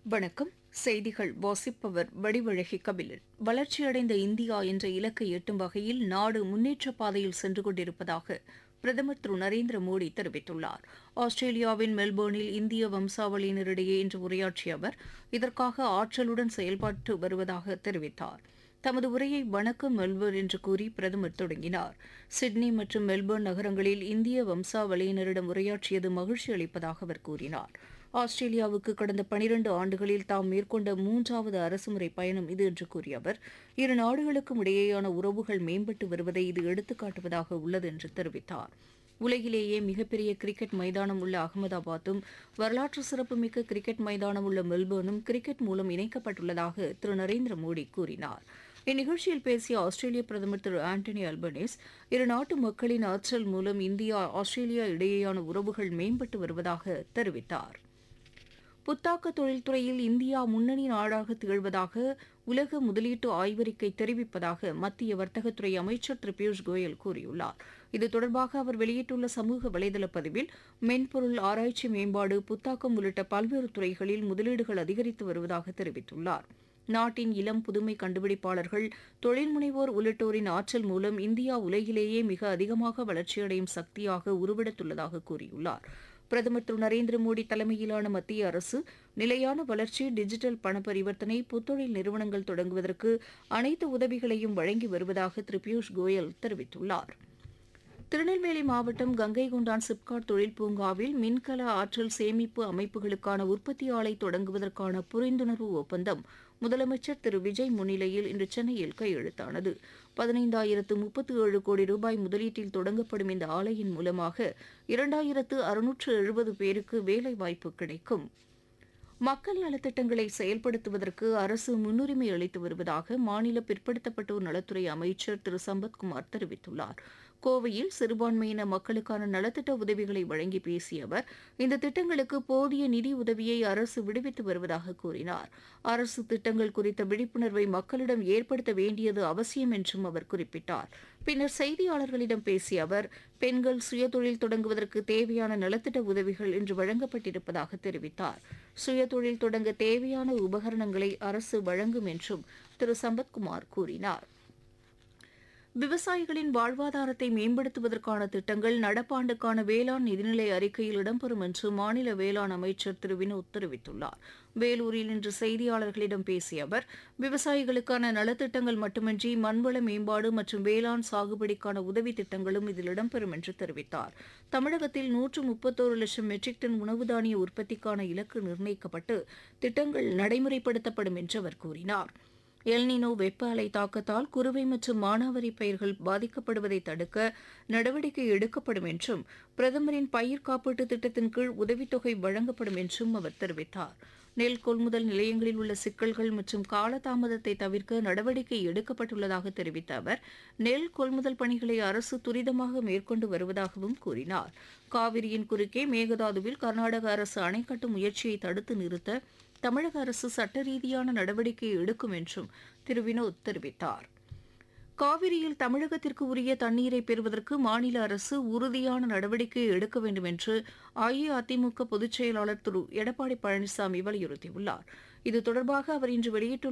வணக்கம் செய்திகள் வாசிப்பவர் வடிவழகி கபிலன் வளர்ச்சியடைந்த இந்தியா என்ற இலக்கை எட்டும் வகையில் நாடு முன்னேற்ற பாதையில் சென்று கொண்டிருப்பதாக பிரதமர் திரு நரேந்திர மோடி தெரிவித்துள்ளார் ஆஸ்திரேலியாவின் மெல்போர்னில் இந்திய வம்சாவளியினரிடையே இன்று உரையாற்றிய அவர் இதற்காக ஆற்றலுடன் செயல்பட்டு வருவதாக தெரிவித்தார் தமது உரையை வணக்கம் மெல்போர்ன் என்று கூறி பிரதமர் தொடங்கினார் சிட்னி மற்றும் மெல்போர்ன் நகரங்களில் இந்திய வம்சாவளியினரிடம் உரையாற்றியது மகிழ்ச்சி அளிப்பதாக அவர் கூறினார் ஆஸ்திரேலியாவுக்கு கடந்த பனிரண்டு ஆண்டுகளில் தாம் மேற்கொண்ட மூன்றாவது அரசுமுறை பயணம் இது என்று கூறிய அவர் இரு நாடுகளுக்கும் இடையேயான உறவுகள் மேம்பட்டு வருவதை இது எடுத்துக்காட்டுவதாக உள்ளது என்று தெரிவித்தார் உலகிலேயே மிகப்பெரிய கிரிக்கெட் மைதானம் உள்ள அகமதாபாத்தும் வரலாற்று சிறப்புமிக்க கிரிக்கெட் மைதானம் உள்ள மெல்போர்னும் கிரிக்கெட் மூலம் இணைக்கப்பட்டுள்ளதாக திரு நரேந்திர மோடி கூறினார் இந்நிகழ்ச்சியில் பேசிய ஆஸ்திரேலிய பிரதமர் திரு ஆண்டனி அல்பனீஸ் இரு நாட்டு மக்களின் ஆற்றல் மூலம் இந்தியா ஆஸ்திரேலியா இடையேயான உறவுகள் மேம்பட்டு வருவதாக தெரிவித்தார் புத்தாக்க தொழில்துறையில் இந்தியா முன்னணி நாடாக திகழ்வதாக உலக முதலீட்டு ஆய்வறிக்கை தெரிவிப்பதாக மத்திய வர்த்தகத்துறை அமைச்சர் திரு பியூஷ் கோயல் கூறியுள்ளார் இது தொடர்பாக அவர் வெளியிட்டுள்ள சமூக வலைதள பதிவில் மென்பொருள் ஆராய்ச்சி மேம்பாடு புத்தாக்கம் உள்ளிட்ட பல்வேறு துறைகளில் முதலீடுகள் அதிகரித்து வருவதாக தெரிவித்துள்ளார் நாட்டின் இளம் புதுமை கண்டுபிடிப்பாளர்கள் தொழில் முனைவோர் உள்ளிட்டோரின் ஆற்றல் மூலம் இந்தியா உலகிலேயே மிக அதிகமாக வளர்ச்சியடையும் சக்தியாக உருவெடுத்துள்ளதாக கூறியுள்ளார் பிரதமர் திரு நரேந்திர மோடி தலைமையிலான மத்திய அரசு நிலையான வளர்ச்சி டிஜிட்டல் பண பரிவர்த்தனை புத்தொழில் நிறுவனங்கள் தொடங்குவதற்கு அனைத்து உதவிகளையும் வழங்கி வருவதாக திரு பியூஷ் கோயல் தெரிவித்துள்ளார் திருநெல்வேலி மாவட்டம் கங்கை கொண்டான் சிப்காட் தொழில் பூங்காவில் மின்கல ஆற்றல் சேமிப்பு அமைப்புகளுக்கான உற்பத்தி ஆலை தொடங்குவதற்கான புரிந்துணர்வு ஒப்பந்தம் முதலமைச்சர் திரு விஜய் முன்னிலையில் இன்று சென்னையில் கையெழுத்தானது பதினைந்தாயிரத்து முப்பத்து ஏழு கோடி ரூபாய் முதலீட்டில் தொடங்கப்படும் இந்த ஆலையின் மூலமாக இரண்டாயிரத்து அறுநூற்று எழுபது பேருக்கு வேலைவாய்ப்பு கிடைக்கும் மக்கள் நலத்திட்டங்களை செயல்படுத்துவதற்கு அரசு முன்னுரிமை அளித்து வருவதாக மாநில பிற்படுத்தப்பட்டோர் நலத்துறை அமைச்சர் திரு சம்பத்குமார் தெரிவித்துள்ளார் கோவையில் சிறுபான்மையின மக்களுக்கான நலத்திட்ட உதவிகளை வழங்கி பேசிய அவர் இந்த திட்டங்களுக்கு போதிய நிதி உதவியை அரசு விடுவித்து வருவதாக கூறினார் அரசு திட்டங்கள் குறித்த விழிப்புணர்வை மக்களிடம் ஏற்படுத்த வேண்டியது அவசியம் என்றும் அவர் குறிப்பிட்டார் பின்னர் செய்தியாளர்களிடம் பேசிய அவர் பெண்கள் சுயதொழில் தொடங்குவதற்கு தேவையான நலத்திட்ட உதவிகள் இன்று வழங்கப்பட்டிருப்பதாக தெரிவித்தார் சுயதொழில் தொடங்க தேவையான உபகரணங்களை அரசு வழங்கும் என்றும் திரு சம்பத்குமார் கூறினார் விவசாயிகளின் வாழ்வாதாரத்தை மேம்படுத்துவதற்கான திட்டங்கள் நடப்பாண்டுக்கான வேளாண் நிதிநிலை அறிக்கையில் இடம்பெறும் என்று மாநில வேளாண் அமைச்சர் திரு வினோத் தெரிவித்துள்ளார் வேலூரில் இன்று செய்தியாளர்களிடம் பேசிய அவர் விவசாயிகளுக்கான நலத்திட்டங்கள் மட்டுமின்றி மண்வள மேம்பாடு மற்றும் வேளாண் சாகுபடிக்கான உதவி திட்டங்களும் இதில் இடம்பெறும் என்று தெரிவித்தார் தமிழகத்தில் நூற்று முப்பத்தோரு லட்சம் மெட்ரிக் டன் உணவு தானிய உற்பத்திக்கான இலக்கு நிர்ணயிக்கப்பட்டு திட்டங்கள் நடைமுறைப்படுத்தப்படும் என்று அவர் கூறினார் எல்னினோ வெப்ப அலை தாக்கத்தால் குறுவை மற்றும் மானாவரி பயிர்கள் பாதிக்கப்படுவதை தடுக்க நடவடிக்கை எடுக்கப்படும் என்றும் பிரதமரின் பயிர் காப்பீட்டு திட்டத்தின் கீழ் உதவித்தொகை வழங்கப்படும் என்றும் அவர் தெரிவித்தார் நெல் கொள்முதல் நிலையங்களில் உள்ள சிக்கல்கள் மற்றும் காலதாமதத்தை தவிர்க்க நடவடிக்கை எடுக்கப்பட்டுள்ளதாக தெரிவித்த அவர் நெல் கொள்முதல் பணிகளை அரசு துரிதமாக மேற்கொண்டு வருவதாகவும் கூறினார் காவிரியின் குறுக்கே மேகதாதுவில் கர்நாடக அரசு அணை கட்டும் முயற்சியை தடுத்து நிறுத்த தமிழக அரசு சட்ட ரீதியான நடவடிக்கை எடுக்கும் என்றும் திரு வினோத் தெரிவித்தார் காவிரியில் தமிழகத்திற்கு உரிய தண்ணீரை பெறுவதற்கு மாநில அரசு உறுதியான நடவடிக்கை எடுக்க வேண்டும் என்று அஇஅதிமுக பொதுச் செயலாளர் திரு எடப்பாடி பழனிசாமி வலியுறுத்தியுள்ளார் இது தொடர்பாக அவர் இன்று வெளியிட்டுள்ள